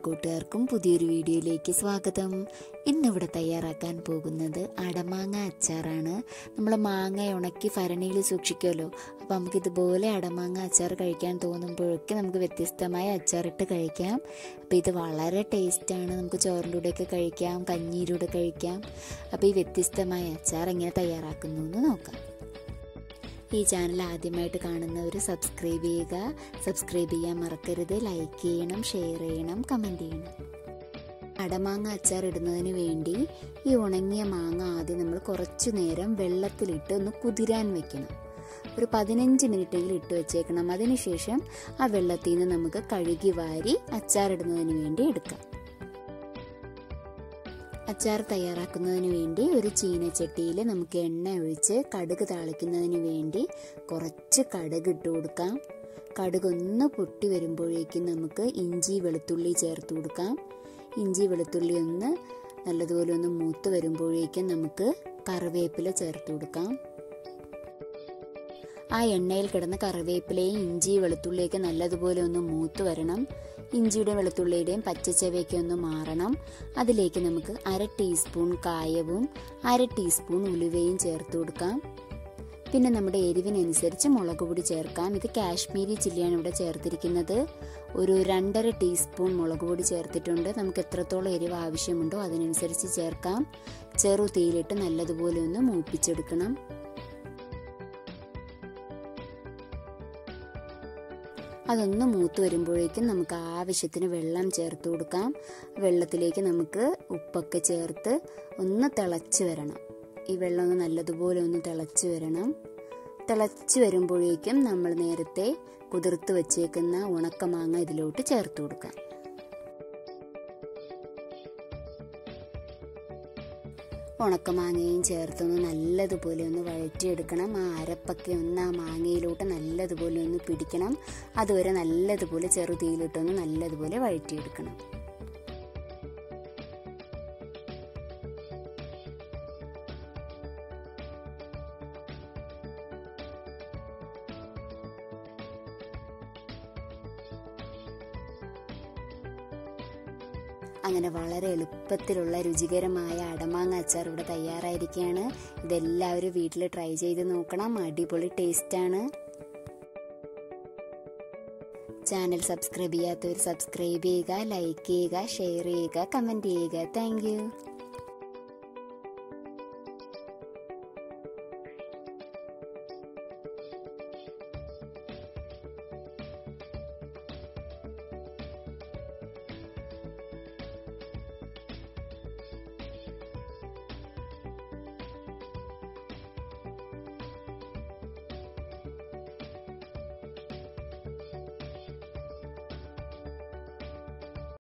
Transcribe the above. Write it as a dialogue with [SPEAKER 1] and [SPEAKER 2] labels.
[SPEAKER 1] കൂട്ടുകാർക്കും പുതിയൊരു വീഡിയോയിലേക്ക് സ്വാഗതം ഇന്നിവിടെ തയ്യാറാക്കാൻ പോകുന്നത് അടമാങ്ങ അച്ചാറാണ് നമ്മൾ മാങ്ങ ഉണക്കി ഭരണിയിൽ സൂക്ഷിക്കുമല്ലോ അപ്പോൾ നമുക്ക് ഇതുപോലെ അടമാങ്ങ അച്ചാർ കഴിക്കാൻ തോന്നുമ്പോഴൊക്കെ നമുക്ക് വ്യത്യസ്തമായ അച്ചാറിട്ട് കഴിക്കാം അപ്പോൾ ഇത് വളരെ ടേസ്റ്റാണ് നമുക്ക് ചോറിൻ്റെ കൂടെയൊക്കെ കഴിക്കാം കഞ്ഞീരുടെ കഴിക്കാം അപ്പോൾ ഈ വ്യത്യസ്തമായ അച്ചാർ എങ്ങനെ തയ്യാറാക്കുന്നു എന്ന് നോക്കാം ഈ ചാനൽ ആദ്യമായിട്ട് കാണുന്നവർ സബ്സ്ക്രൈബ് ചെയ്യുക സബ്സ്ക്രൈബ് ചെയ്യാൻ മറക്കരുത് ലൈക്ക് ചെയ്യണം ഷെയർ ചെയ്യണം കമൻറ്റ് ചെയ്യണം അടമാങ്ങ അച്ചാർ ഇടുന്നതിന് വേണ്ടി ഈ ഉണങ്ങിയ മാങ്ങ ആദ്യം നമ്മൾ കുറച്ചു നേരം വെള്ളത്തിലിട്ട് ഒന്ന് കുതിരാൻ വെക്കണം ഒരു പതിനഞ്ച് മിനിറ്റെങ്കിലും ഇട്ട് വെച്ചേക്കണം അതിനുശേഷം ആ വെള്ളത്തിൽ നിന്ന് നമുക്ക് കഴുകി വാരി അച്ചാറിടുന്നതിന് വേണ്ടി എടുക്കാം അച്ചാർ തയ്യാറാക്കുന്നതിന് വേണ്ടി ഒരു ചീനച്ചട്ടിയിൽ നമുക്ക് എണ്ണ ഒഴിച്ച് കടുക് താളിക്കുന്നതിന് വേണ്ടി കുറച്ച് കടുക് ഇട്ട് കൊടുക്കാം കടുക് ഒന്ന് പൊട്ടി വരുമ്പോഴേക്കും നമുക്ക് ഇഞ്ചി വെളുത്തുള്ളി ചേർത്ത് കൊടുക്കാം ഇഞ്ചി വെളുത്തുള്ളി ഒന്ന് നല്ലതുപോലെ ഒന്ന് മൂത്ത് വരുമ്പോഴേക്കും നമുക്ക് കറിവേപ്പില ചേർത്ത് കൊടുക്കാം ആ എണ്ണയിൽ കിടന്ന കറിവേപ്പിലയും ഇഞ്ചി വെളുത്തുള്ളിയൊക്കെ നല്ലതുപോലെ ഒന്ന് മൂത്ത് വരണം ഇഞ്ചിയുടെ വെളുത്തുള്ളിയുടെയും പച്ചച്ചവയൊക്കെ ഒന്ന് മാറണം അതിലേക്ക് നമുക്ക് അര ടീസ്പൂൺ കായവും അര ടീസ്പൂൺ ഉലുവയും ചേർത്ത് കൊടുക്കാം പിന്നെ നമ്മുടെ എരിവിനനുസരിച്ച് മുളക് പൊടി ചേർക്കാം ഇത് കാശ്മീരി ചില്ലിയാണ് ഇവിടെ ചേർത്തിരിക്കുന്നത് ഒരു രണ്ടര ടീസ്പൂൺ മുളക് പൊടി ചേർത്തിട്ടുണ്ട് നമുക്ക് എത്രത്തോളം എരിവ് ആവശ്യമുണ്ടോ അതിനനുസരിച്ച് ചേർക്കാം ചെറു തീയിലിട്ട് നല്ലതുപോലെ ഒന്ന് മൂപ്പിച്ചെടുക്കണം അതൊന്ന് മൂത്ത് വരുമ്പോഴേക്കും നമുക്ക് ആവശ്യത്തിന് വെള്ളം ചേർത്ത് കൊടുക്കാം വെള്ളത്തിലേക്ക് നമുക്ക് ഉപ്പൊക്കെ ചേർത്ത് ഒന്ന് തിളച്ച് വരണം ഈ വെള്ളം ഒന്ന് നല്ലതുപോലെ ഒന്ന് തിളച്ച് വരണം തിളച്ച് വരുമ്പോഴേക്കും നമ്മൾ നേരത്തെ കുതിർത്ത് വെച്ചേക്കുന്ന ഉണക്കമാങ്ങ ഇതിലോട്ട് ചേർത്ത് കൊടുക്കാം ഉണക്കമാങ്ങയും ചേർത്തൊന്ന് നല്ലതുപോലെ ഒന്ന് വഴറ്റിയെടുക്കണം ആ അരപ്പൊക്കെ ഒന്ന് ആ മാങ്ങയിലോട്ട് നല്ലതുപോലെ ഒന്ന് പിടിക്കണം അതുവരെ നല്ലതുപോലെ ചെറുതീയിലിട്ടൊന്ന് നല്ലതുപോലെ വഴറ്റിയെടുക്കണം അങ്ങനെ വളരെ എളുപ്പത്തിലുള്ള രുചികരമായ അടമാങ്ങ അച്ചാർ ഇവിടെ തയ്യാറായിരിക്കുകയാണ് ഇതെല്ലാവരും വീട്ടിൽ ട്രൈ ചെയ്ത് നോക്കണം അടിപൊളി ടേസ്റ്റാണ് ചാനൽ സബ്സ്ക്രൈബ് ചെയ്യാത്തവർ സബ്സ്ക്രൈബ് ചെയ്യുക ലൈക്ക് ചെയ്യുക ഷെയർ ചെയ്യുക കമൻറ്റ് ചെയ്യുക താങ്ക്